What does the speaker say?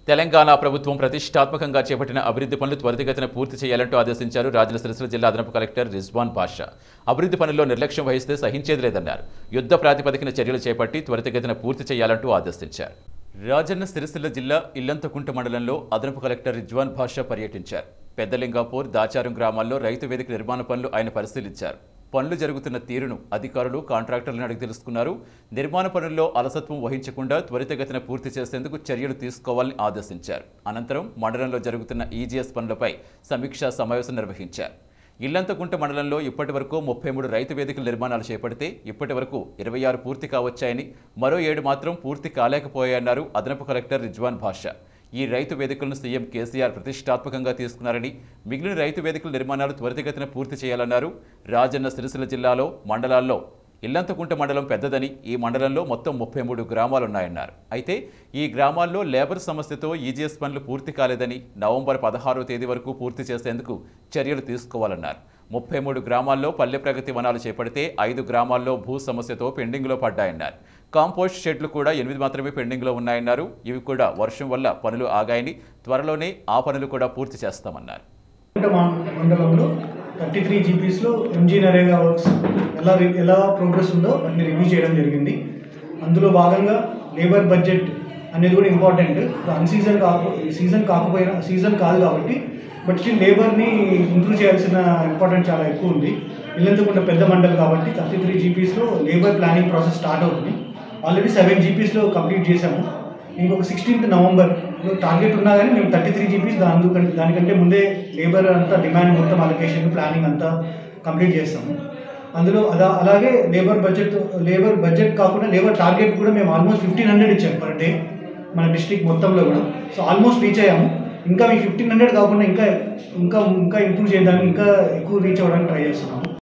తెలంగాణ ప్రభుత్వం ప్రతిష్టాత్మకంగా చేపట్టిన అభివృద్ధి పనులు త్వరితగతిన పూర్తి చేయాలంటూ ఆదేశించారు రాజన్న సిరిసిల్ల జిల్లా అదనపు కలెక్టర్ రిజ్వాన్ పాషా అభివృద్ధి పనుల్లో నిర్లక్ష్యం వహిస్తే సహించేది లేదన్నారు యుద్ధ ప్రాతిపదికన చర్యలు చేపట్టి త్వరితగతిన పూర్తి చేయాలంటూ ఆదేశించారు రాజన్న సిరిసిల్ల జిల్లా ఇల్లంతకుంట మండలంలో అదనపు కలెక్టర్ రిజ్వాన్ భాషా పర్యటించారు పెద్దలింగాపూర్ దాచారం గ్రామాల్లో రైతు వేదిక నిర్మాణ పనులు ఆయన పరిశీలించారు పనులు జరుగుతున్న తీరును అధికారులు కాంట్రాక్టర్లను అడిగి తెలుసుకున్నారు నిర్మాణ పనుల్లో అలసత్వం వహించకుండా త్వరితగతిన పూర్తి చేసేందుకు చర్యలు తీసుకోవాలని ఆదేశించారు అనంతరం మండలంలో జరుగుతున్న ఈజీఎస్ పనులపై సమీక్షా సమావేశం నిర్వహించారు ఇల్లంతకుంట మండలంలో ఇప్పటి వరకు ముప్పై మూడు రైతు వేదికల నిర్మాణాలు చేపడితే ఇప్పటి వరకు ఇరవై ఆరు పూర్తి కావచ్చాయని మరో ఏడు మాత్రం పూర్తి కాలేకపోయాయన్నారు అదనపు కలెక్టర్ రిజ్వాన్ భాషా ఈ రైతు వేదికలను సీఎం కేసీఆర్ ప్రతిష్టాత్మకంగా తీసుకున్నారని మిగిలిన రైతు వేదికల నిర్మాణాలు త్వరితగతిన పూర్తి చేయాలన్నారు రాజన్న సిరిసిల్ల జిల్లాలో మండలాల్లో ఇల్లంతకుంట మండలం పెద్దదని ఈ మండలంలో మొత్తం ముప్పై మూడు గ్రామాలున్నాయన్నారు అయితే ఈ గ్రామాల్లో లేబర్ సమస్యతో ఈజీఎస్ పనులు పూర్తి కాలేదని నవంబర్ పదహారో తేదీ వరకు పూర్తి చేసేందుకు చర్యలు తీసుకోవాలన్నారు ముప్పై మూడు గ్రామాల్లో పల్లె ప్రగతి వనాలు చేపడితే ఐదు గ్రామాల్లో భూ సమస్యతో పెండింగ్లో పడ్డాయన్నారు కాంపోస్ట్ షెడ్లు కూడా ఎనిమిది మాత్రమే పెండింగ్లో ఉన్నాయన్నారు ఇవి కూడా వర్షం వల్ల పనులు ఆగాయని త్వరలోనే ఆ పనులు కూడా పూర్తి చేస్తామన్నారు కుంట మా- మండలంలో థర్టీ త్రీ జీపీస్లో ఎంజీ నరేగా వర్క్స్ ఎలా రి- ఎలా ప్రోగ్రెస్ ఉందో అన్ని రివ్యూ చేయడం జరిగింది అందులో భాగంగా లేబర్ బడ్జెట్ అనేది కూడా ఇంపార్టెంట్ అన్ సీజన్ కాకు సీజన్ కాకపోయినా సీజన్ కాదు కాబట్టి బట్ స్టిల్ లేబర్ని ఇంప్రూవ్ చేయాల్సిన ఇంపార్టెంట్ చాలా ఎక్కువ ఉంది ఇల్లంతకుండా పెద్ద మండలి కాబట్టి థర్టీ త్రీ జీపీస్లో లేబర్ ప్లానింగ్ ప్రాసెస్ స్టార్ట్ అవుతుంది ఆల్రెడీ సెవెన్ జీపీస్లో కంప్లీట్ చేశాము ఇంకొక సిక్స్టీన్త్ నవంబర్ టార్గెట్ ఉన్నా కానీ మేము థర్టీ త్రీ జీపీస్ అందుకంటే దానికంటే ముందే లేబర్ అంతా డిమాండ్ మొత్తం అలొకేషన్ ప్లానింగ్ అంతా కంప్లీట్ చేస్తాము అందులో అలా అలాగే లేబర్ బడ్జెట్ లేబర్ బడ్జెట్ కాకుండా లేబర్ టార్గెట్ కూడా మేము ఆల్మోస్ట్ ఫిఫ్టీన్ హండ్రెడ్ ఇచ్చాము పర్ డే మన డిస్ట్రిక్ట్ మొత్తంలో కూడా సో ఆల్మోస్ట్ రీచ్ అయ్యాము ఇంకా మీ ఫిఫ్టీన్ హండ్రెడ్ కాకుండా ఇంకా ఇంకా ఇంకా ఇంప్రూవ్ చేయడానికి ఇంకా ఎక్కువ రీచ్ అవ్వడానికి ట్రై చేస్తున్నాము